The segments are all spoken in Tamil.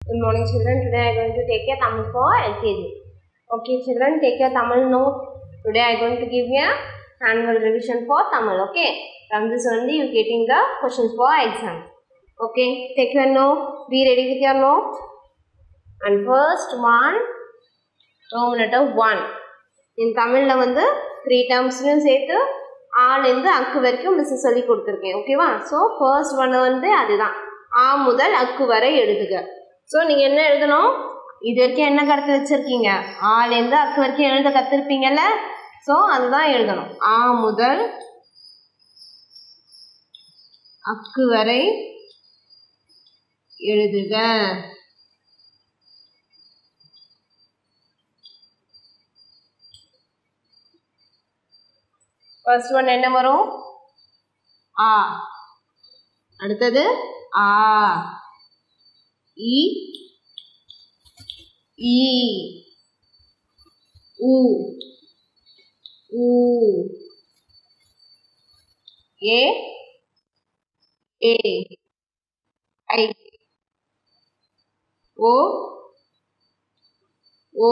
Good morning, children. Today I am going to take a Tamil for LKG. Okay, children, take your Tamil note. Today I am going to give you a annual revision for Tamil. Okay, from this only you getting the questions for exam. Okay, take your note. Be ready with your note. And first one, Roman letter one. இன் தமிழில் வந்து த்ரீ டேர்ம்ஸ்லையும் சேர்த்து ஆலேருந்து அக்கு வரைக்கும் மிஸ் சொல்லி கொடுத்துருக்கேன் ஓகேவா ஸோ ஃபர்ஸ்ட் ஒன்று வந்து அதுதான் ஆ முதல் அக்கு வரை எழுதுக ஸோ நீங்கள் என்ன எழுதணும் இது வரைக்கும் என்ன கருத்து வச்சுருக்கீங்க ஆலேருந்து அக்கு வரைக்கும் எழுத கற்றுருப்பீங்கல்ல ஸோ அதுதான் எழுதணும் ஆ முதல் அக்கு வரை எழுதுக ஃபர்ஸ்ட் ஒன் என்ன வரும் ஆ அடுத்தது ஆ இ ஈ உ ஊ ஏ ஏ ஐ ஓ ஓ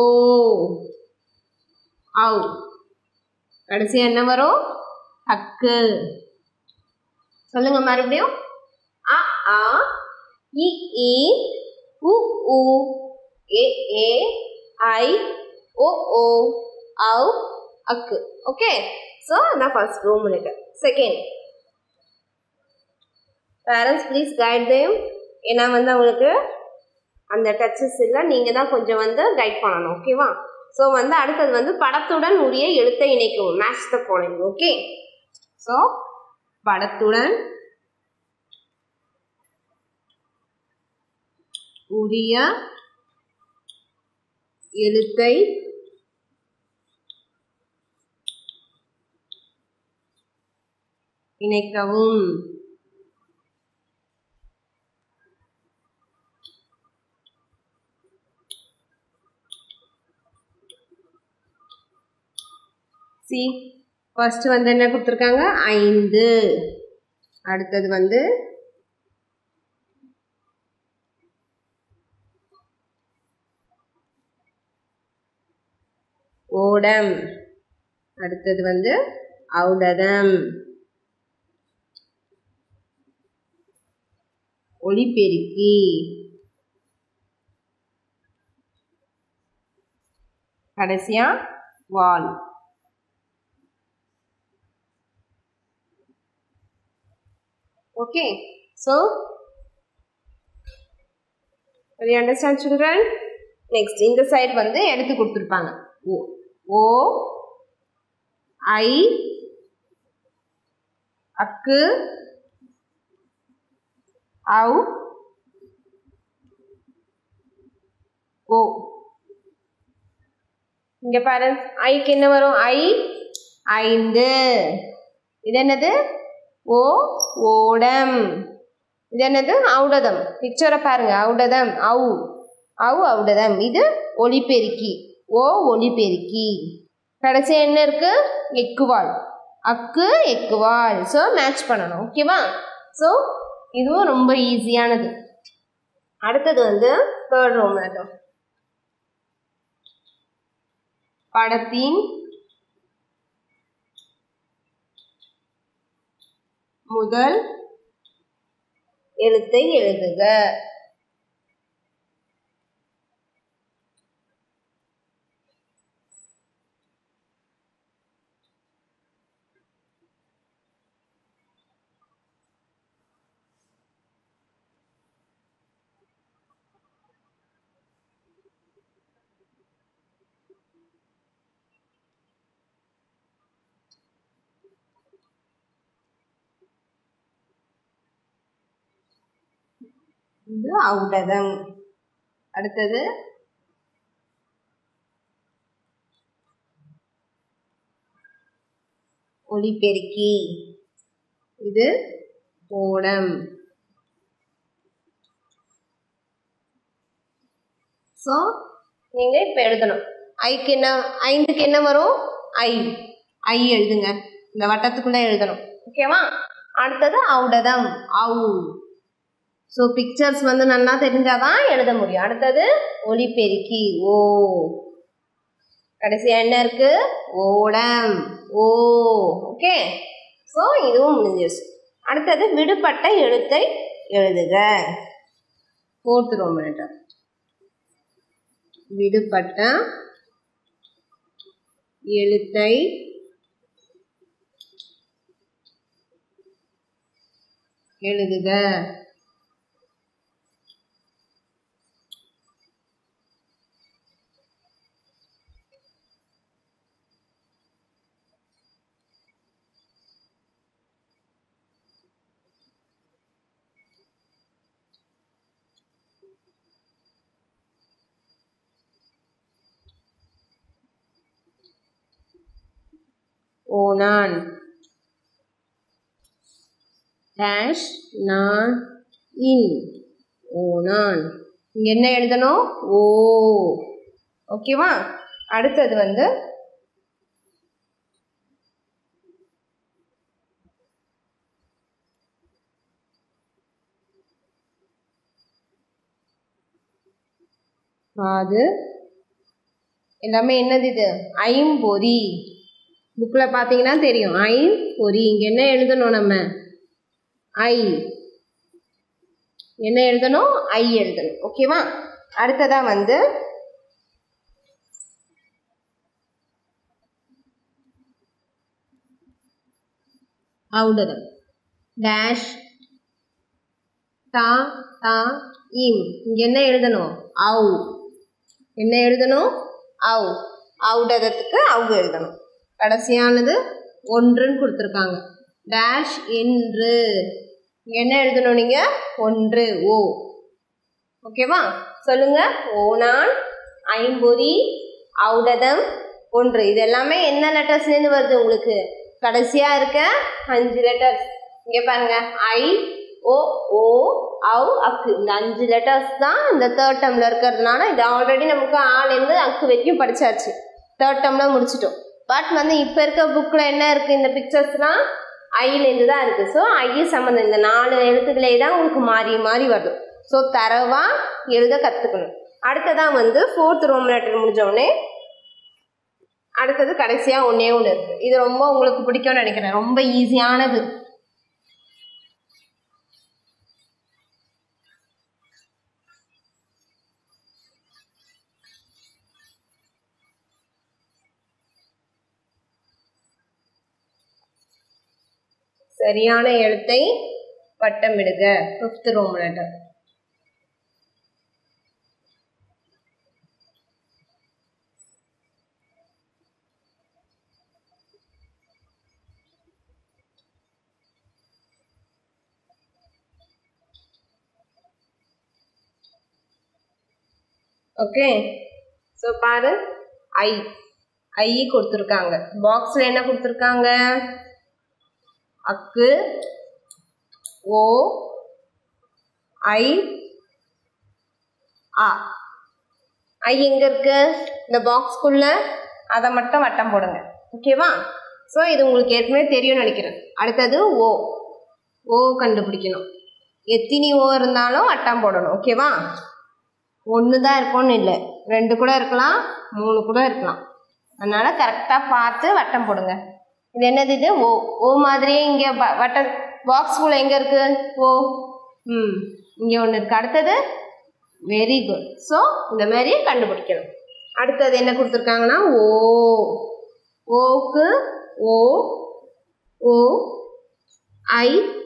ஔ கடைசி என்ன வரும் அக்கு சொல்லுங்க மறுபடியும் அ ஆ இ இ உ உ ஏ ஏ ஐ ஓ ஓ ஔ அக்கு ஓகே ஸோ அதான் first row letter second parents please guide them ஏன்னா வந்து அவங்களுக்கு அந்த டச்சஸ் இல்லை நீங்கள் தான் கொஞ்சம் வந்து கைட் பண்ணணும் ஓகேவா ஸோ வந்து அடுத்தது வந்து படத்துடன் உரிய எழுத்தை இணைக்கவும் match the following okay so படத்துடன் உரிய எழுத்தை இணைக்கவும் சி ஃபர்ஸ்ட் வந்து என்ன கொடுத்துருக்காங்க ஐந்து அடுத்தது வந்து ஓடம் அடுத்தது வந்து ஔடதம் ஒளிபெருக்கி கடைசியா வால் okay so you understand children next இந்த சைடு வந்து எடுத்து கொடுத்துருப்பாங்க ஓ ஓ ஐ அக்கு ஔ ஓ இங்க பாரு ஐக்கு என்ன வரும் ஐ ஐந்து இது என்னது ஓ ஓடம் இது என்னது ஔடதம் பிக்சரை பாருங்க ஔடதம் ஔ ஔ ஔடதம் இது ஒளிபெருக்கி ஓ ஒளிபெருக்கி கடைசி என்ன இருக்கு எக்குவால் அக்கு எக்குவால் ஸோ மேட்ச் பண்ணணும் ஓகேவா ஸோ இதுவும் ரொம்ப ஈஸியானது அடுத்தது வந்து தேர்ட் ரோம் மேடம் படத்தின் முதல் எழுத்தை எழுதுக இது ஔடதம் அடுத்தது ஒளிபெருக்கி இது ஓடம் ஸோ நீங்கள் இப்போ எழுதணும் ஐக்கு என்ன ஐந்துக்கு என்ன வரும் ஐ ஐ எழுதுங்க இந்த வட்டத்துக்குள்ளே எழுதணும் ஓகேவா அடுத்தது ஔடதம் ஔ ஸோ பிக்சர்ஸ் வந்து நல்லா தெரிஞ்சாதான் எழுத முடியும் அடுத்தது ஒலிபெருக்கி ஓ கடைசியா என்ன இருக்கு ஓடம் ஓ ஓகே ஸோ இதுவும் முடிஞ்சிருச்சு அடுத்தது விடுபட்ட எழுத்தை எழுதுக ஃபோர்த் ரோமனேட்டர் விடுபட்ட எழுத்தை எழுதுக ஓனான் டேஷ் நான் இன் ஓனான் இங்க என்ன எழுதணும் ஓ ஓகேவா அடுத்தது வந்து அது எல்லாமே என்னது இது ஐம்பொறி புக்கில் பார்த்தீங்கன்னா தெரியும் ஐ பொறி இங்கே என்ன எழுதணும் நம்ம ஐ என்ன எழுதணும் ஐ எழுதணும் ஓகேவா அடுத்ததாக வந்து ஔடதம் டேஷ் தா தா இம் இங்கே என்ன எழுதணும் ஔ என்ன எழுதணும் ஔ ஔடதத்துக்கு அவு எழுதணும் கடைசியானது ஒன்றுன்னு கொடுத்துருக்காங்க டேஷ் என்று இங்க என்ன எழுதணும் நீங்கள் ஒன்று ஓ ஓகேவா சொல்லுங்க ஓனான் ஐம்பொறி ஔடதம் ஒன்று இது எல்லாமே என்ன லெட்டர்ஸ்லேருந்து வருது உங்களுக்கு கடைசியாக இருக்க அஞ்சு லெட்டர்ஸ் இங்கே பாருங்க ஐ ஓ ஓ அவ் அக்கு இந்த அஞ்சு லெட்டர்ஸ் தான் இந்த தேர்ட் டேர்மில் இருக்கிறதுனால இது ஆல்ரெடி நமக்கு ஆலேருந்து அக்கு வரைக்கும் படிச்சாச்சு தேர்ட் டேர்மில் முடிச்சிட்டோம் பட் வந்து இப்போ இருக்க புக்கில் என்ன இருக்குது இந்த பிக்சர்ஸ்லாம் ஐலேருந்து தான் இருக்குது ஸோ ஐ சம்மந்தம் இந்த நாலு எழுத்துக்களே தான் உங்களுக்கு மாறி மாறி வரும் ஸோ தரவாக எழுத கற்றுக்கணும் அடுத்ததான் வந்து ஃபோர்த் ரோம் லெட்டர் முடிஞ்சோடனே அடுத்தது கடைசியாக ஒன்றே ஒன்று இருக்குது இது ரொம்ப உங்களுக்கு பிடிக்கும்னு நினைக்கிறேன் ரொம்ப ஈஸியானது சரியான எழுத்தை வட்டமிடுக fifth row letter okay so பாரு ஐ ஐ கொடுத்துருக்காங்க பாக்ஸில் என்ன கொடுத்துருக்காங்க அக்கு ஓ ஐ ஆ ஐ எங்கே இருக்கு இந்த பாக்ஸ்க்குள்ள அதை மட்டும் வட்டம் போடுங்க ஓகேவா ஸோ இது உங்களுக்கு ஏற்கனவே தெரியும்னு நினைக்கிறேன் அடுத்தது ஓ ஓ கண்டுபிடிக்கணும் எத்தினி ஓ இருந்தாலும் வட்டம் போடணும் ஓகேவா ஒன்று தான் இருக்கும்னு இல்லை ரெண்டு கூட இருக்கலாம் மூணு கூட இருக்கலாம் அதனால் கரெக்டாக பார்த்து வட்டம் போடுங்க இது என்னது இது ஓ ஓ மாதிரியே இங்கே வ வட்ட பாக்ஸ்குள்ளே எங்கே இருக்குது ஓ ம் இங்கே ஒன்று இருக்குது அடுத்தது வெரி குட் ஸோ இந்த மாதிரி கண்டுபிடிக்கணும் அடுத்தது என்ன கொடுத்துருக்காங்கன்னா ஓ ஓக்கு ஓ ஓ ஐ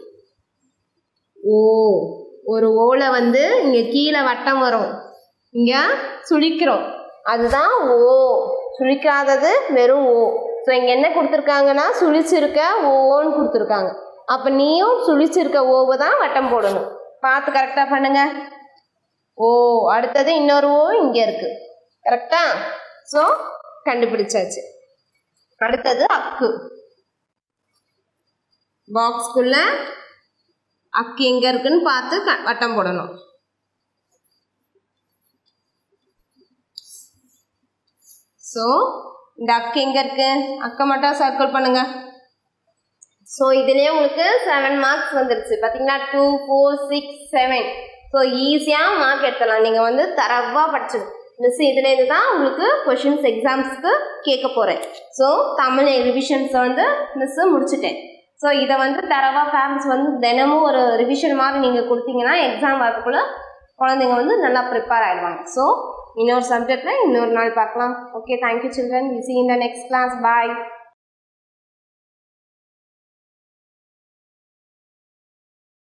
ஓ ஒரு ஓல வந்து இங்கே கீழே வட்டம் வரும் இங்கே சுழிக்கிறோம் அதுதான் ஓ சுழிக்காதது வெறும் ஓ ஸோ இங்கே என்ன கொடுத்துருக்காங்கன்னா சுழிச்சிருக்க ஓன்னு கொடுத்துருக்காங்க அப்போ நீயும் சுழிச்சிருக்க ஓவை தான் வட்டம் போடணும் பார்த்து கரெக்டாக பண்ணுங்க ஓ அடுத்தது இன்னொரு ஓ இங்கே இருக்கு கரெக்டா ஸோ கண்டுபிடிச்சாச்சு அடுத்தது அக்கு பாக்ஸ்க்குள்ள அக்கு எங்கே இருக்குன்னு பார்த்து க வட்டம் போடணும் ஸோ இந்த அக்கு எங்கே இருக்கு அக்கை மட்டும் சர்க்கிள் பண்ணுங்க ஸோ இதுலேயே உங்களுக்கு செவன் மார்க்ஸ் வந்துருச்சு பார்த்தீங்களா two four six seven so ஈஸியாக மார்க் எடுத்துடலாம் நீங்கள் வந்து தரவாக படிச்சிடும் மிஸ் இதுலேருந்து தான் உங்களுக்கு கொஷின்ஸ் எக்ஸாம்ஸ்க்கு கேட்க போகிறேன் ஸோ தமிழ் ரிவிஷன்ஸை வந்து மிஸ்ஸு முடிச்சுட்டேன் ஸோ இதை வந்து தரவாக பேரண்ட்ஸ் வந்து தினமும் ஒரு ரிவிஷன் மாதிரி நீங்கள் கொடுத்தீங்கன்னா எக்ஸாம் வரக்குள்ள குழந்தைங்க வந்து நல்லா ப்ரிப்பேர் ஆகிடுவாங்க ஸோ இன்னொரு சப்ஜெக்டில் இன்னொரு நாள் பார்க்கலாம் okay thank you children we see in the next class bye